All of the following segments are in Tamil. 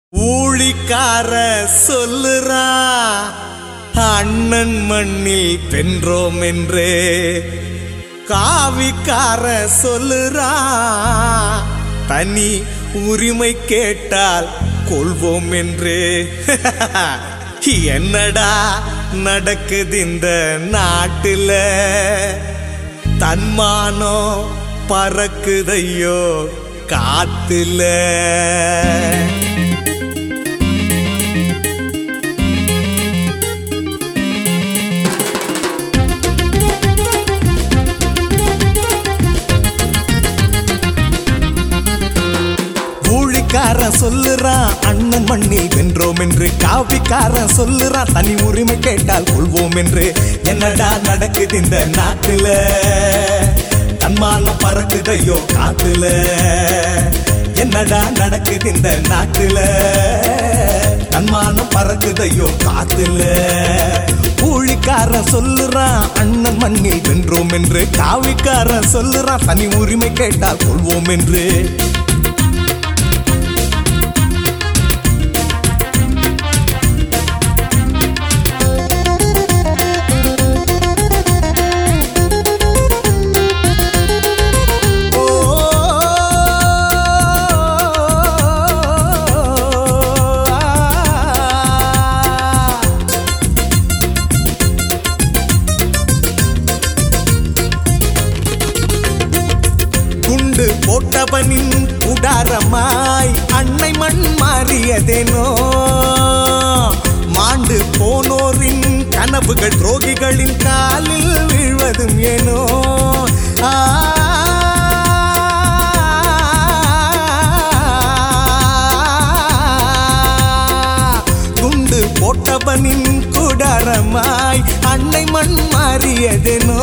ஊழிக்கார சொல்லுறா அண்ணன் மண்ணில் வென்றோம் என்றே காவிக்கார சொல்லுறா தனி உரிமை கேட்டால் கொள்வோம் என்றே என்னடா நடக்குது இந்த நாட்டுல தன்மானம் பறக்குதையோ காத்துல ஊழிக்காரன் சொல்லுறான் அண்ணன் மண்ணில் வென்றோம் என்று காவிக்காரன் சொல்லுறான் தனி உரிமை கேட்டால் கொள்வோம் என்று என்னடா நடக்குது இந்த நாட்டுல தன்மானம் பறக்குதையோ காத்துல என்னடா நடக்குது இந்த நாட்டுல தன்மானம் பறக்குதையோ காத்துல ஊழிக்காரன் சொல்லுறான் அண்ணன் மண்ணில் வென்றோம் என்று காவிக்காரன் சொல்லுறான் தனி உரிமை கேட்டால் கொள்வோம் என்று குண்டு போட்டவனின் உடாரமாய் அன்னை மண் மாறியதேனோ மாண்டு போனோரின் கனவுகள் துரோகிகளின் காலில் வீழ்வதும் ஏனோ ஆ குண்டு போட்டவனின் குடாரமாய் அன்னை மண் மாறியதெனோ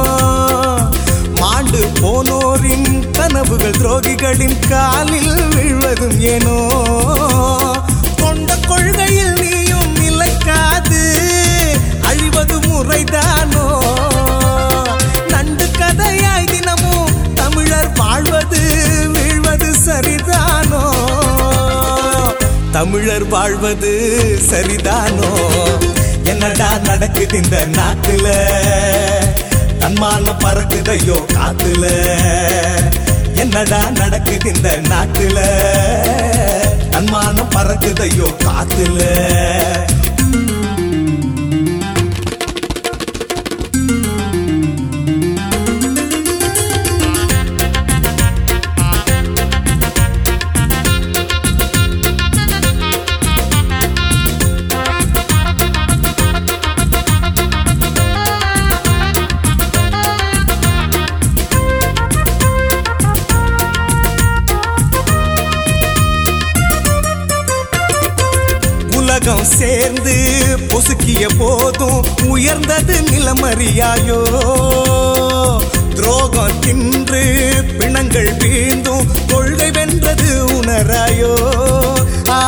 மாண்டு போனோரின் கனவுகள் துரோகிகளின் காலில் விழுவதும் ஏனோ கொண்ட கொள்கையில் நீயும் நிலைக்காது அழிவது முறைதானோ நண்டு கதையாய் தினமும் தமிழர் வாழ்வது வீழ்வது சரிதானோ தமிழர் வாழ்வது சரிதானோ என்னடா நடக்குது இந்த நாட்டுல தன்மான பறக்குதையோ காத்துல என்னடா நடக்குது இந்த நாட்டுல தன்மானம் பறக்குதையோ காத்துல உலகம் சேர்ந்து பொசுக்கிய போதும் உயர்ந்தது நிலமறியாயோ துரோகம் தின்று பிணங்கள் வீழ்ந்தும் கொள்கை வென்றது உணராயோ ஆ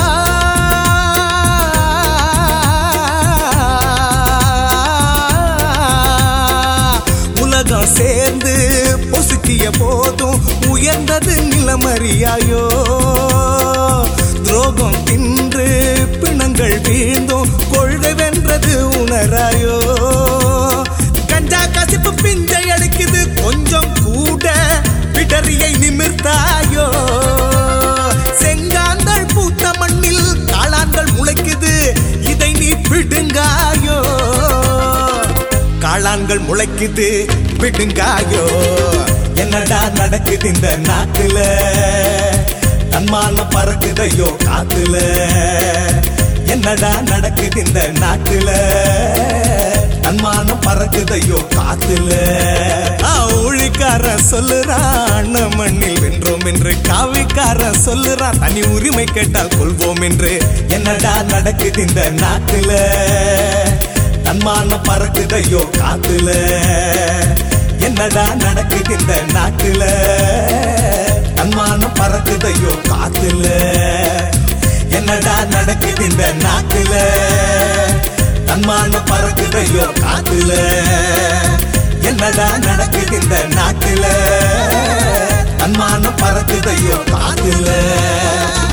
உலகம் சேர்ந்து பொசுக்கிய போதும் உயர்ந்தது நிலமறியாயோ துரோகம் தின்று பிணங்கள் வீழ்ந்தும் கொள்கை வென்றது உணராயோ கஞ்சா கசிப்பு பிஞ்சை அடிக்குது கொஞ்சம் கூட பிடரியை நிமிர்த்தாயோ செங்காந்தள் பூத்த மண்ணில் காளான்கள் முளைக்குது இதை நீ பிடுங்காயோ காளான்கள் முளைக்குது விடுங்காயோ என்னடா நடக்குது இந்த நாட்டுல தன்மான பறக்குதையோ காத்துல என்னடா நடக்குது இந்த நாட்டுல தன்மானம் பறக்குதையோ காத்துல ஆ, ஊழிக்காரன் சொல்லுறான் மண்ணில் வென்றோம் என்று காவிக்காரன் சொல்லுறான் தனி உரிமை கேட்டால் கொள்வோம் என்று என்னடா நடக்குது இந்த நாட்டுல தன்மான பறக்குதையோ காத்துல என்னடா நடக்குது இந்த நாட்டுல தன்மான பறக்குதையோ காத்துல என்னடா நடக்குது இந்த நாட்டுல தன்மான பறக்குதையோ காத்துல என்னடா நடக்குது இந்த நாட்டுல தன்மான பறக்குதையோ காத்துல